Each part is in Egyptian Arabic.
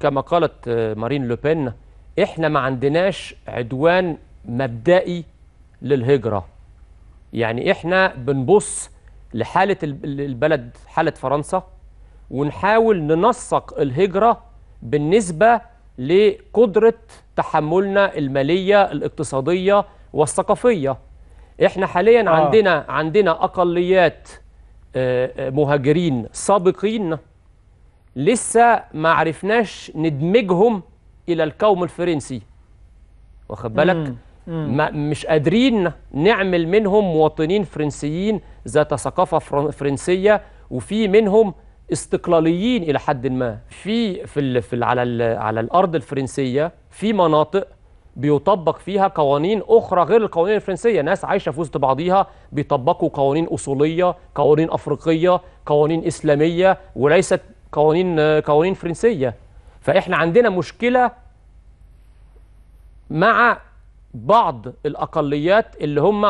كما قالت مارين لوبين احنا ما عندناش عدوان مبدئي للهجرة يعني احنا بنبص لحالة البلد حالة فرنسا ونحاول ننسق الهجرة بالنسبة لقدرة تحملنا المالية الاقتصادية والثقافية احنا حاليا آه. عندنا عندنا اقليات مهاجرين سابقين لسه ما عرفناش ندمجهم الى القوم الفرنسي واخد بالك ما مش قادرين نعمل منهم مواطنين فرنسيين ذات ثقافه فرنسيه وفي منهم استقلاليين الى حد ما في في ال في ال على ال على الارض الفرنسيه في مناطق بيطبق فيها قوانين اخرى غير القوانين الفرنسيه ناس عايشه في وسط بعضيها بيطبقوا قوانين اصوليه قوانين افريقيه قوانين اسلاميه وليست قوانين قوانين فرنسيه فاحنا عندنا مشكله مع بعض الاقليات اللي هم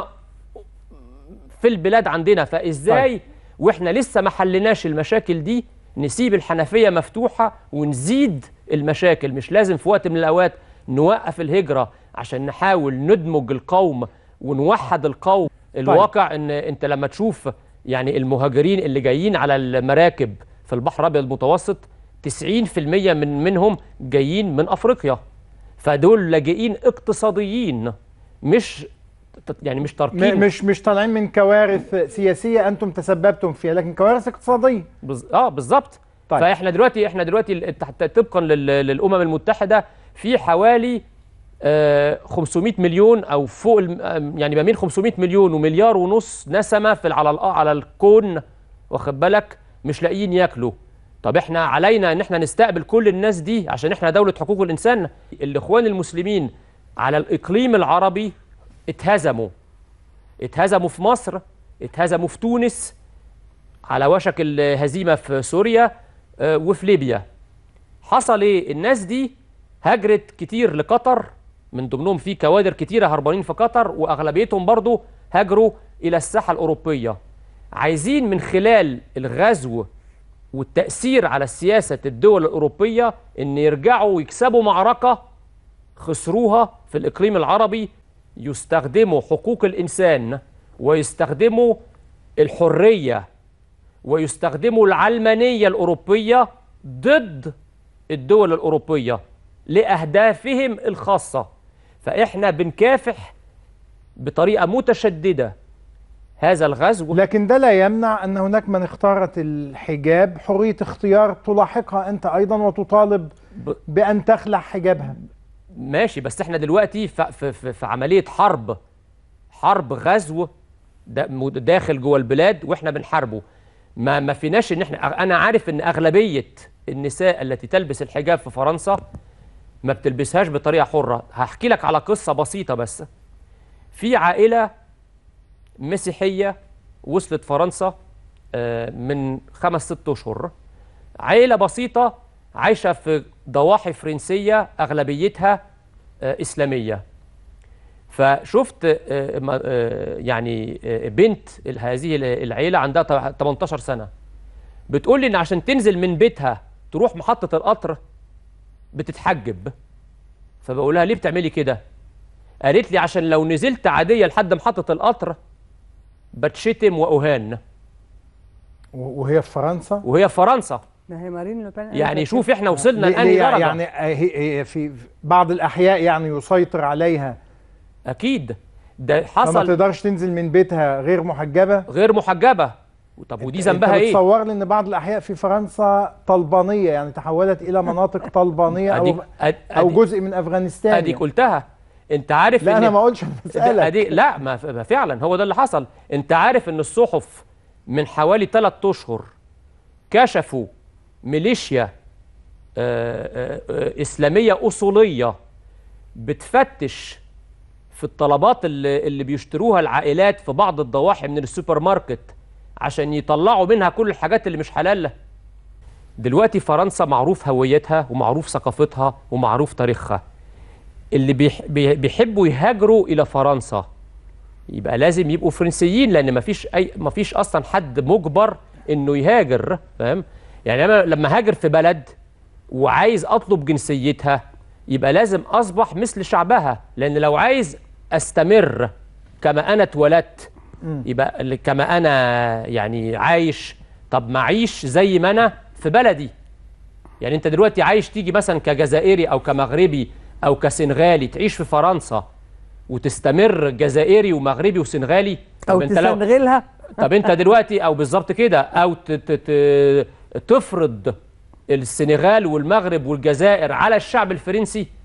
في البلاد عندنا فازاي طيب. واحنا لسه ما حلناش المشاكل دي نسيب الحنفيه مفتوحه ونزيد المشاكل مش لازم في وقت من الاوقات نوقف الهجره عشان نحاول ندمج القوم ونوحد القوم الواقع طيب. ان انت لما تشوف يعني المهاجرين اللي جايين على المراكب في البحر الابيض المتوسط 90% من منهم جايين من افريقيا فدول لاجئين اقتصاديين مش يعني مش تركين مش مش طالعين من كوارث سياسيه انتم تسببتم فيها لكن كوارث اقتصاديه بز... اه بالظبط طيب. فاحنا دلوقتي احنا دلوقتي طبقا لل... للامم المتحده في حوالي آه 500 مليون او فوق يعني ما بين 500 مليون ومليار ونص نسمه في على على الكون واخد بالك مش لاقيين ياكلوا طب احنا علينا ان احنا نستقبل كل الناس دي عشان احنا دولة حقوق الانسان الاخوان المسلمين على الاقليم العربي اتهزموا اتهزموا في مصر اتهزموا في تونس على وشك الهزيمة في سوريا اه وفي ليبيا حصل ايه الناس دي هجرت كتير لقطر من ضمنهم في كوادر كتيرة هربانين في قطر واغلبيتهم برضو هاجروا الى الساحة الاوروبية عايزين من خلال الغزو والتأثير على سياسة الدول الأوروبية إن يرجعوا ويكسبوا معركة خسروها في الإقليم العربي يستخدموا حقوق الإنسان ويستخدموا الحرية ويستخدموا العلمانية الأوروبية ضد الدول الأوروبية لأهدافهم الخاصة فإحنا بنكافح بطريقة متشددة هذا الغزو لكن ده لا يمنع أن هناك من اختارت الحجاب حرية اختيار تلاحقها أنت أيضا وتطالب ب... بأن تخلع حجابها ماشي بس احنا دلوقتي في, في, في عملية حرب حرب غزو داخل جوه البلاد واحنا بنحاربه ما ما فيناش ان احنا انا عارف ان اغلبيه النساء التي تلبس الحجاب في فرنسا ما بتلبسهاش بطريقه حره هحكي لك على قصه بسيطه بس في عائله مسيحيه وصلت فرنسا من خمس ست اشهر عائله بسيطه عايشه في ضواحي فرنسيه اغلبيتها اسلاميه فشفت يعني بنت هذه العيله عندها 18 سنه بتقول لي ان عشان تنزل من بيتها تروح محطه القطر بتتحجب فبقول لها ليه بتعملي كده قالت لي عشان لو نزلت عاديه لحد محطه القطر بتشتم واهان وهي في فرنسا وهي في فرنسا ما هي مارين لوبين يعني شوف احنا وصلنا لانهي درجه يعني هي في بعض الاحياء يعني يسيطر عليها اكيد ده حصل فما تقدرش تنزل من بيتها غير محجبه غير محجبه طب ودي ذنبها ايه بتصور لي ان بعض الاحياء في فرنسا طلبانيه يعني تحولت الى مناطق طلبانيه او أديك أد او جزء من افغانستان اديك قلتها انت عارف لا إن انا ما اقولش انا بسالك أدي لا ما فعلا هو ده اللي حصل انت عارف ان الصحف من حوالي ثلاث اشهر كشفوا ميليشيا آآ آآ اسلاميه اصوليه بتفتش في الطلبات اللي, اللي بيشتروها العائلات في بعض الضواحي من السوبر ماركت عشان يطلعوا منها كل الحاجات اللي مش حلال دلوقتي فرنسا معروف هويتها ومعروف ثقافتها ومعروف تاريخها اللي بيح بيحبوا يهاجروا الى فرنسا يبقى لازم يبقوا فرنسيين لان مفيش اي مفيش اصلا حد مجبر انه يهاجر فاهم يعني انا لما هاجر في بلد وعايز اطلب جنسيتها يبقى لازم اصبح مثل شعبها لان لو عايز استمر كما انا اتولدت يبقى اللي كما انا يعني عايش طب ما اعيش زي ما انا في بلدي يعني انت دلوقتي عايش تيجي مثلا كجزائري او كمغربي او كسنغالي تعيش في فرنسا وتستمر جزائري ومغربي وسنغالي او طب انت لو تسنغلها طب انت دلوقتي او بالظبط كده او ت- ت- ت- تفرض السنغال والمغرب والجزائر على الشعب الفرنسي